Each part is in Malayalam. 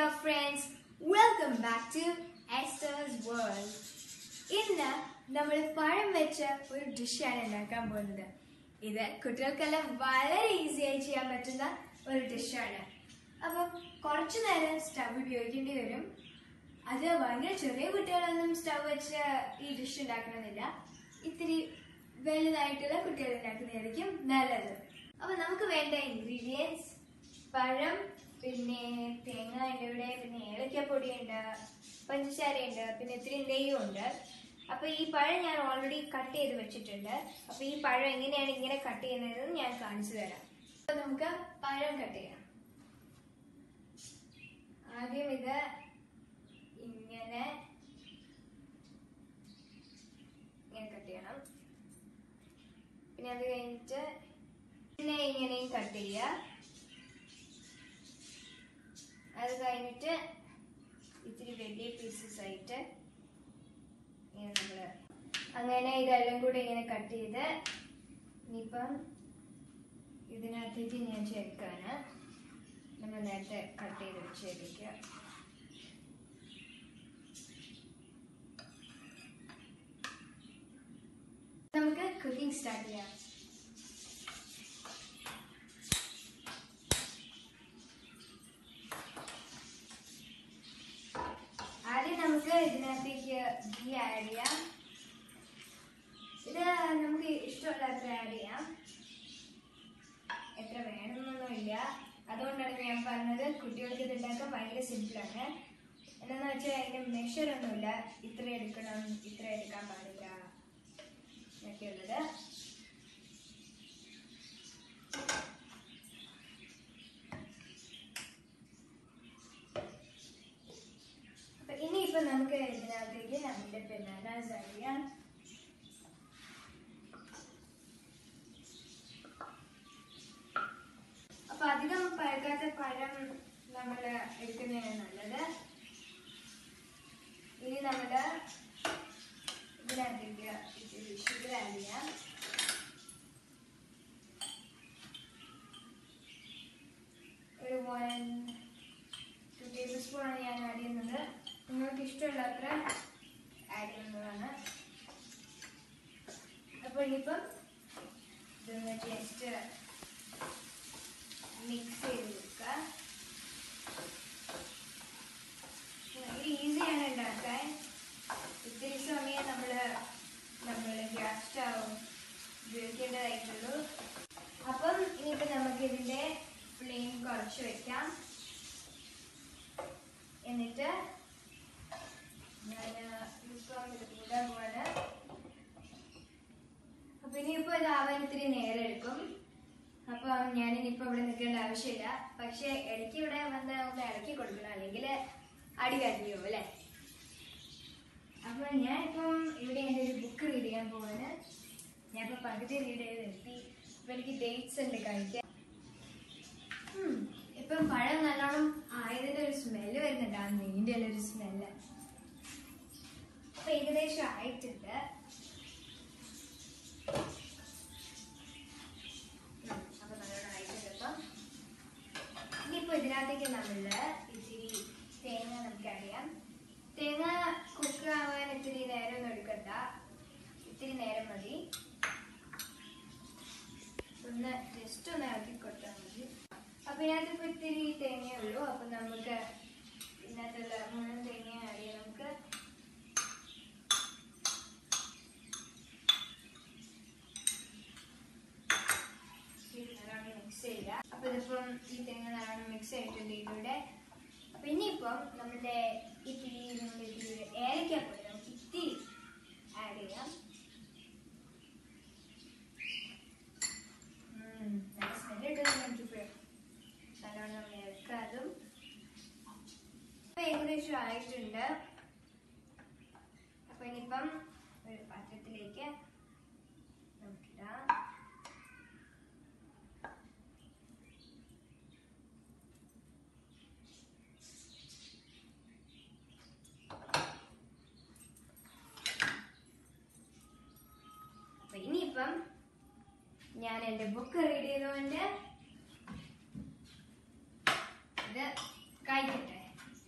Dear friends welcome back to Esther's world ഇന്ന് നമ്മൾ പഴം വെച്ച ഒരു ഡിഷാണ് ഉണ്ടാക്കാൻ പോകുന്നത് ഇത് കുട്ടികൾക്കെല്ലാം വളരെ ഈസി ആയി ചെയ്യാൻ പറ്റുന്ന ഒരു ഡിഷാണ് അപ്പം കുറച്ചു നേരം സ്റ്റവ് ഉപയോഗിക്കേണ്ടി വരും അത് ഭയങ്കര ചെറിയ കുട്ടികളൊന്നും സ്റ്റവ് വെച്ച് ഈ ഡിഷ് ഉണ്ടാക്കണമെന്നില്ല ഇത്തിരി വലുതായിട്ടുള്ള കുട്ടികൾ ഉണ്ടാക്കുന്നതായിരിക്കും നല്ലത് അപ്പൊ നമുക്ക് വേണ്ട ഇൻഗ്രീഡിയൻസ് പഴം പിന്നെ തേങ്ങ ഉണ്ട് ഇവിടെ പിന്നെ ഏലക്കപ്പൊടി ഉണ്ട് പഞ്ചസാരയുണ്ട് പിന്നെ ഇത്തിരി നെയ്യും ഉണ്ട് അപ്പൊ ഈ പഴം ഞാൻ ഓൾറെഡി കട്ട് ചെയ്ത് വെച്ചിട്ടുണ്ട് അപ്പൊ ഈ പഴം എങ്ങനെയാണ് ഇങ്ങനെ കട്ട് ചെയ്യുന്നതെന്ന് ഞാൻ കാണിച്ചു തരാം അപ്പൊ നമുക്ക് പഴം കട്ട് ചെയ്യാം ആദ്യം ഇത് ഇങ്ങനെ ഇങ്ങനെ കട്ട് ചെയ്യണം പിന്നെ അത് കഴിഞ്ഞിട്ട് പിന്നെ ഇങ്ങനെയും കട്ട് ചെയ്യുക അത് കഴിഞ്ഞിട്ട് ഇത്തിരി വലിയ പീസസ് ആയിട്ട് ഇങ്ങനെ നമ്മള് അങ്ങനെ ഇതെല്ലാം കൂടെ ഇങ്ങനെ കട്ട് ചെയ്ത് ഇനിയിപ്പം ഇതിനകത്തേക്ക് ഞാൻ ചേർക്കാണ് നമ്മൾ നേരത്തെ കട്ട് ചെയ്ത് വെച്ചേക്കുക നമുക്ക് കുക്കിംഗ് സ്റ്റാർട്ട് ചെയ്യാം ആദ്യം നമുക്ക് ഇതിനകത്തേക്ക് ഗീ ആഡ് ചെയ്യാം ഇത് നമുക്ക് ഇഷ്ടമുള്ള അത്ര ആഡ് ചെയ്യാം എത്ര വേണമെന്നൊന്നുമില്ല അതുകൊണ്ടാണ് ഞാൻ പറഞ്ഞത് കുട്ടികൾക്ക് ഇത് ഉണ്ടാക്കാൻ ഭയങ്കര സിമ്പിളാണ് എന്താന്ന് വെച്ചാൽ അതിന്റെ മെഷർ ഒന്നുമില്ല ഇത്ര എടുക്കണം ഇത്ര എടുക്കാൻ പാടില്ല എന്നൊക്കെയുള്ളത് അപ്പൊ ഇനിയിപ്പോ നമുക്ക് ഇതിനകത്തേക്ക് നമ്മുടെ ബനാനാസ് അറിയാം അപ്പൊ അധികം പഴുക്കാത്ത പഴം നമ്മൾ എടുക്കുന്നതാണ് നല്ലത് ഇനി നമ്മള് ഇതിനകത്തേക്ക് ഇത്തിരി ഷുഗർ ആഡ് ചെയ്യാം ഒരു വൺ ടു ടേബിൾ സ്പൂൺ ആണ് ഞാൻ ആഡ് ചെയ്യുന്നത് നിങ്ങൾക്ക് ഇഷ്ടമുള്ള അത്ര ആഡ് ചെയ്യുന്നതാണ് അപ്പോൾ ഇനിയിപ്പം ഇതൊന്ന് ജസ്റ്റ് മിക്സ് ചെയ്ത് കൊടുക്കുക ഭയങ്കര ഈസിയാണ് ഉണ്ടാക്കാൻ ഇത്തിരി സമയം നമ്മൾ നമ്മൾ ഗ്യാസ് സ്റ്റവ് ഉപയോഗിക്കേണ്ടതായിട്ടുള്ളൂ അപ്പം ഇനിയിപ്പോൾ നമുക്ക് ഇതിൻ്റെ ഫ്ലെയിം കുറച്ച് വെക്കാം എന്നിട്ട് ഞാൻ ഇപ്പം ഇത് കൂടാൻ പോവാണ് അപ്പൊ ഇനിയിപ്പോ ഇത് ആവാൻ ഇത്തിരി നേരം എടുക്കും അപ്പൊ ഞാൻ ഇനിയിപ്പോ ഇവിടെ നിൽക്കേണ്ട ആവശ്യമില്ല പക്ഷെ ഇടയ്ക്ക് ഇവിടെ വന്ന് ഒന്ന് ഇറക്കി കൊടുക്കണം അല്ലെങ്കിൽ അടി കരിഞ്ഞു അല്ലെ അപ്പൊ ഞാനിപ്പം ഇവിടെ എൻ്റെ ഒരു ബുക്ക് റീഡ് ചെയ്യാൻ പോവാണ് ഞാനിപ്പോ പകുതി റീഡ് ചെയ്ത് നിർത്തി അപ്പൊ എനിക്ക് ഡേറ്റ്സ് ഉണ്ട് കഴിക്കാൻ ഉം. ഇപ്പം പഴം നല്ലോണം ആയതിന്റെ ഒരു സ്മെല്ല് വരുന്നുണ്ട് ആ നെയ്യിന്റെ എല്ലാം ഒരു സ്മെല്ല് അപ്പൊ ഏകദേശം ആയിട്ടുണ്ട് ഉം. അപ്പൊ നല്ലോണം ആയിട്ടുണ്ട് ഇപ്പം ഇനിയിപ്പോ ഇതിനകത്തേക്ക് നമ്മള് ഇത്തിരി തേങ്ങ നമുക്ക് അറിയാം തേങ്ങ കുക്ക് ആവാൻ ഇത്തിരി നേരം ഒന്നും എടുക്കണ്ട ഇത്തിരി നേരം മതി ഒന്ന് ജസ്റ്റ് ഒന്ന് ഇറക്കി കൊടുത്താൽ മതി അപ്പൊ ഇതിനകത്ത് ഇപ്പൊ ഇത്തിരി തേങ്ങയേ ഉള്ളൂ അപ്പൊ നമുക്ക് ഇതിനകത്തുള്ള മുഴുവൻ തേങ്ങ ആഡ് ചെയ്യാം നമുക്ക് മിക്സ് ചെയ്യുക അപ്പൊ ഇതിപ്പം ഈ തേങ്ങ നല്ലോണം മിക്സ് ആയിട്ടുണ്ട് ഇതിലൂടെ അപ്പൊ ഇനിയിപ്പം നമ്മുടെ ഇത്തിരി നമ്മുടെ ഇത്തിരി ഏലക്കാപ്പൊടി നമുക്ക് ഇത്തിരി ആഡ് ചെയ്യാം ഉം, നല്ല സ്മെല്ല് കിട്ടുന്നുണ്ട് എനിക്കിപ്പോഴും നല്ലോണം ഇളക്കാതും അപ്പൊ ഏകദേശം ആയിട്ടുണ്ട് അപ്പൊ ഇനിയിപ്പം ഒരു പാത്രത്തിലേക്ക് നമുക്കിടാം അപ്പൊ ഇനിയിപ്പം ഞാൻ എന്റെ ബുക്ക് റീഡ് ചെയ്തുകൊണ്ട് ഇത് കഴിക്കട്ടെ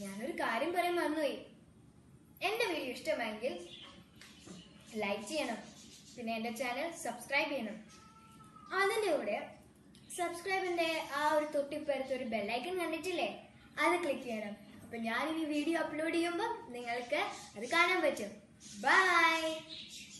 ഞാനൊരു കാര്യം പറയാൻ മറന്നുപോയി എന്റെ വീഡിയോ ഇഷ്ടമായെങ്കിൽ ലൈക്ക് ചെയ്യണം പിന്നെ എന്റെ ചാനൽ സബ്സ്ക്രൈബ് ചെയ്യണം അതിന്റെ കൂടെ സബ്സ്ക്രൈബിന്റെ ആ ഒരു തൊട്ടിപ്പുറത്ത് ഒരു ബെല്ലൈക്കൺ കണ്ടിട്ടില്ലേ അത് ക്ലിക്ക് ചെയ്യണം അപ്പൊ ഞാൻ ഈ വീഡിയോ അപ്ലോഡ് ചെയ്യുമ്പോൾ നിങ്ങൾക്ക് അത് കാണാൻ പറ്റും ബൈ